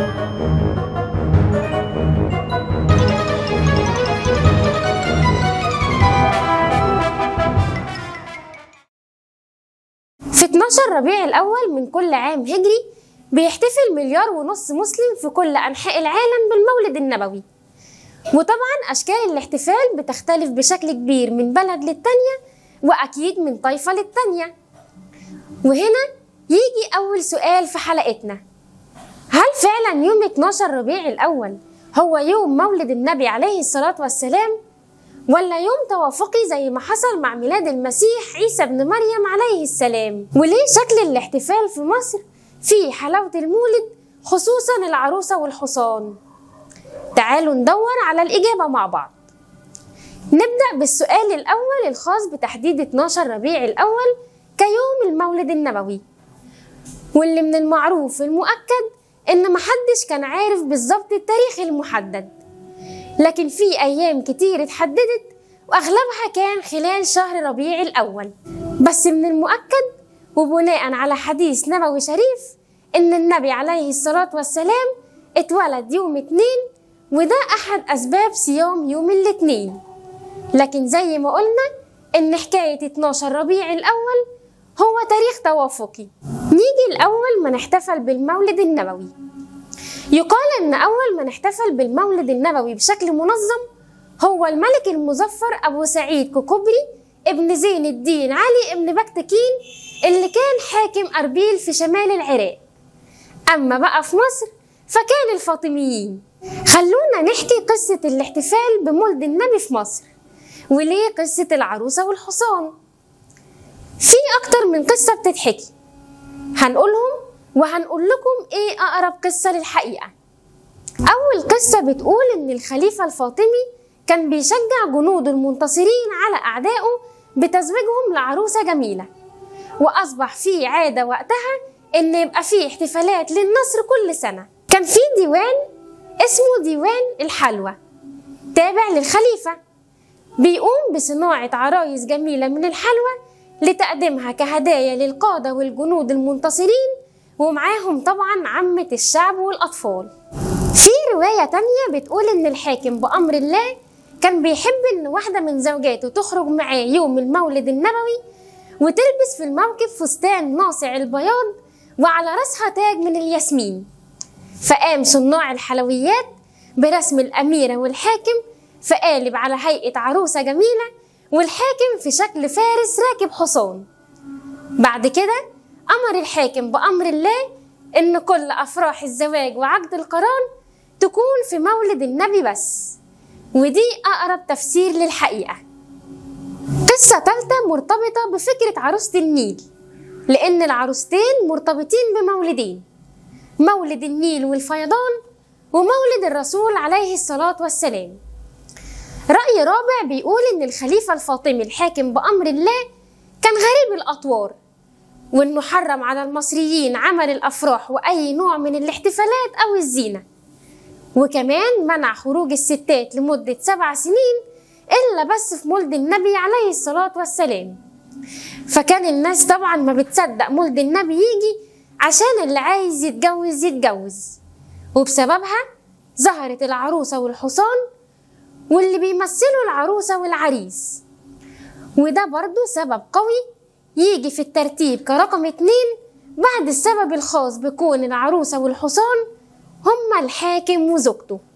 في 12 ربيع الأول من كل عام هجري بيحتفل مليار ونص مسلم في كل أنحاء العالم بالمولد النبوي وطبعا أشكال الاحتفال بتختلف بشكل كبير من بلد للتانية وأكيد من طائفة للتانية وهنا يجي أول سؤال في حلقتنا هل فعلا يوم 12 ربيع الأول هو يوم مولد النبي عليه الصلاة والسلام؟ ولا يوم توافقي زي ما حصل مع ميلاد المسيح عيسى ابن مريم عليه السلام وليه شكل الاحتفال في مصر فيه حلاوة المولد خصوصا العروسة والحصان تعالوا ندور على الإجابة مع بعض نبدأ بالسؤال الأول الخاص بتحديد 12 ربيع الأول كيوم المولد النبوي واللي من المعروف المؤكد إن محدش كان عارف بالظبط التاريخ المحدد لكن في أيام كتير اتحددت وأغلبها كان خلال شهر ربيع الأول بس من المؤكد وبناء على حديث نبوي شريف إن النبي عليه الصلاة والسلام اتولد يوم اتنين وده أحد أسباب صيام يوم الاتنين لكن زي ما قلنا إن حكاية 12 ربيع الأول هو تاريخ توافقي نيجي الأول ما نحتفل بالمولد النبوي يقال إن أول من احتفل بالمولد النبوي بشكل منظم هو الملك المظفر أبو سعيد كوكوبري ابن زين الدين علي ابن بكتكين اللي كان حاكم أربيل في شمال العراق أما بقى في مصر فكان الفاطميين خلونا نحكي قصة الاحتفال بمولد النبي في مصر وليه قصة العروسة والحصان في أكتر من قصة بتتحكي هنقولهم وهنقول لكم ايه اقرب قصه للحقيقه اول قصه بتقول ان الخليفه الفاطمي كان بيشجع جنوده المنتصرين على اعدائه بتزويجهم لعروسه جميله واصبح في عاده وقتها ان يبقى في احتفالات للنصر كل سنه كان في ديوان اسمه ديوان الحلوى تابع للخليفه بيقوم بصناعه عرايس جميله من الحلوى لتقديمها كهدايا للقاده والجنود المنتصرين ومعاهم طبعا عامة الشعب والأطفال في رواية تانية بتقول إن الحاكم بأمر الله كان بيحب إن واحدة من زوجاته تخرج معاه يوم المولد النبوي وتلبس في الموكب فستان ناصع البياض وعلى راسها تاج من الياسمين فقام صناع الحلويات برسم الأميرة والحاكم في قالب على هيئة عروسة جميلة والحاكم في شكل فارس راكب حصان بعد كده أمر الحاكم بأمر الله إن كل أفراح الزواج وعقد القران تكون في مولد النبي بس ودي أقرب تفسير للحقيقة قصة تالتة مرتبطة بفكرة عروسة النيل لأن العروستين مرتبطين بمولدين مولد النيل والفيضان ومولد الرسول عليه الصلاة والسلام رأي رابع بيقول إن الخليفة الفاطمي الحاكم بأمر الله كان غريب الأطوار وإنه حرم على المصريين عمل الأفراح وأي نوع من الاحتفالات أو الزينة وكمان منع خروج الستات لمدة سبع سنين إلا بس في مولد النبي عليه الصلاة والسلام فكان الناس طبعا ما بتصدق مولد النبي يجي عشان اللي عايز يتجوز يتجوز وبسببها ظهرت العروسة والحصان واللي بيمثلوا العروسة والعريس وده برضو سبب قوي يجي في الترتيب كرقم اتنين بعد السبب الخاص بكون العروسة والحصان هما الحاكم وزوجته